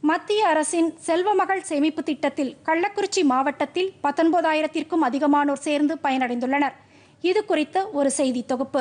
மத்திய அரசின் செல்வமகள் சேமிப்பு திட்டத்தில் கள்ளக்குறிச்சி மாவட்டத்தில் பத்தொன்பதாயிரத்திற்கும் அதிகமானோர் சேர்ந்து பயனடைந்துள்ளனர் இது குறித்த ஒரு செய்தி தொகுப்பு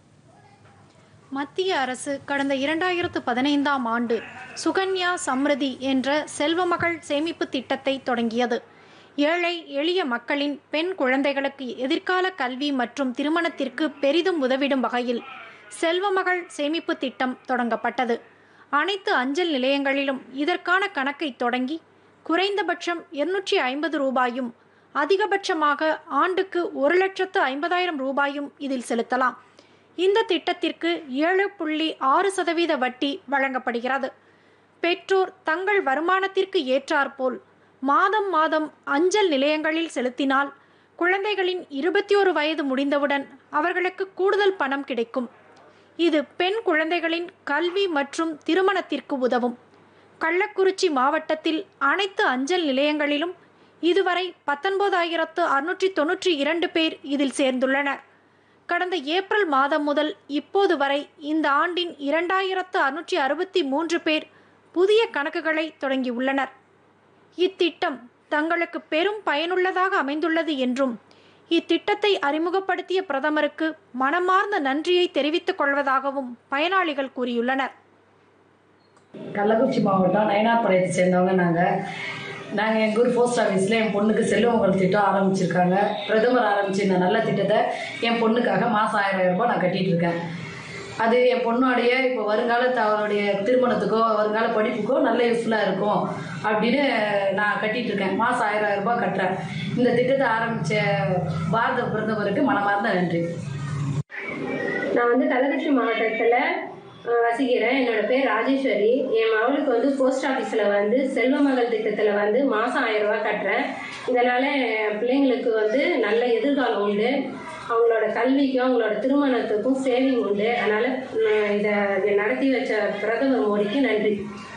மத்திய அரசு கடந்த இரண்டாயிரத்து பதினைந்தாம் ஆண்டு சுகன்யா சம்ருதி என்ற செல்வமகள் சேமிப்பு திட்டத்தை தொடங்கியது ஏழை எளிய மக்களின் பெண் குழந்தைகளுக்கு எதிர்கால கல்வி மற்றும் திருமணத்திற்கு பெரிதும் உதவிடும் வகையில் செல்வமகள் சேமிப்பு திட்டம் தொடங்கப்பட்டது அனைத்து அஞ்சல் நிலையங்களிலும் இதற்கான கணக்கை தொடங்கி குறைந்தபட்சம் இருநூற்றி ஐம்பது ரூபாயும் அதிகபட்சமாக ஆண்டுக்கு ஒரு லட்சத்து ஐம்பதாயிரம் ரூபாயும் இதில் செலுத்தலாம் இந்த திட்டத்திற்கு ஏழு புள்ளி ஆறு சதவீத வட்டி வழங்கப்படுகிறது பெற்றோர் தங்கள் வருமானத்திற்கு ஏற்றாற்போல் மாதம் மாதம் அஞ்சல் நிலையங்களில் செலுத்தினால் குழந்தைகளின் இருபத்தி ஒரு வயது முடிந்தவுடன் அவர்களுக்கு கூடுதல் பணம் கிடைக்கும் இது பெண் குழந்தைகளின் கல்வி மற்றும் திருமணத்திற்கு உதவும் கள்ளக்குறிச்சி மாவட்டத்தில் அனைத்து அஞ்சல் நிலையங்களிலும் இதுவரை பத்தொன்பதாயிரத்து அறுநூற்றி தொன்னூற்றி இரண்டு பேர் இதில் சேர்ந்துள்ளனர் கடந்த ஏப்ரல் மாதம் முதல் இப்போது வரை இந்த ஆண்டின் இரண்டாயிரத்து அறுநூற்றி அறுபத்தி மூன்று பேர் புதிய கணக்குகளை தொடங்கியுள்ளனர் இத்திட்டம் தங்களுக்கு பெரும் பயனுள்ளதாக அமைந்துள்ளது என்றும் இத்திட்டத்தை அறிமுகப்படுத்திய பிரதமருக்கு மனமார்ந்த நன்றியை தெரிவித்துக் கொள்வதாகவும் பயனாளிகள் கூறியுள்ளனர் கள்ளக்குறிச்சி மாவட்டம் நயனார்பாளையத்தை சேர்ந்தவங்க நாங்கள் நாங்கள் எங்கள் ஊர் போஸ்ட் ஆஃபீஸில் என் பொண்ணுக்கு செல்வமகள் திட்டம் ஆரம்பிச்சிருக்காங்க பிரதமர் ஆரம்பிச்ச இந்த நல்ல திட்டத்தை என் பொண்ணுக்காக மாதம் ஆயிரம் ஆயிரம் ரூபாய் நான் கட்டிகிட்டு இருக்கேன் அது என் பொண்ணுடைய இப்போ வருங்காலத்து அவளுடைய திருமணத்துக்கோ வருங்கால படிப்புக்கோ நல்ல யூஸ்ஃபுல்லாக இருக்கும் அப்படின்னு நான் கட்டிகிட்டு இருக்கேன் மாதம் ஆயிரம் ஆயிரம் ரூபாய் கட்டுறேன் இந்த திட்டத்தை ஆரம்பித்த பாரத பிரதமருக்கு மனமார்ந்த நன்றி நான் வந்து கள்ளக்குறிச்சி மாவட்டத்தில் வசிக்கிறேன் என்னோட பேர் ராஜேஸ்வரி என் மகளுக்கு வந்து போஸ்ட் ஆஃபீஸில் வந்து செல்வமகள் திட்டத்தில் வந்து மாதம் ஆயிரம் ரூபாய் கட்டுறேன் இதனால் என் பிள்ளைங்களுக்கு வந்து நல்ல எதிர்காலம் உண்டு அவங்களோட கல்விக்கும் அவங்களோட திருமணத்துக்கும் சேவிங் உண்டு அதனால் இதை இதை நடத்தி வச்ச பிரதமர் மோடிக்கு நன்றி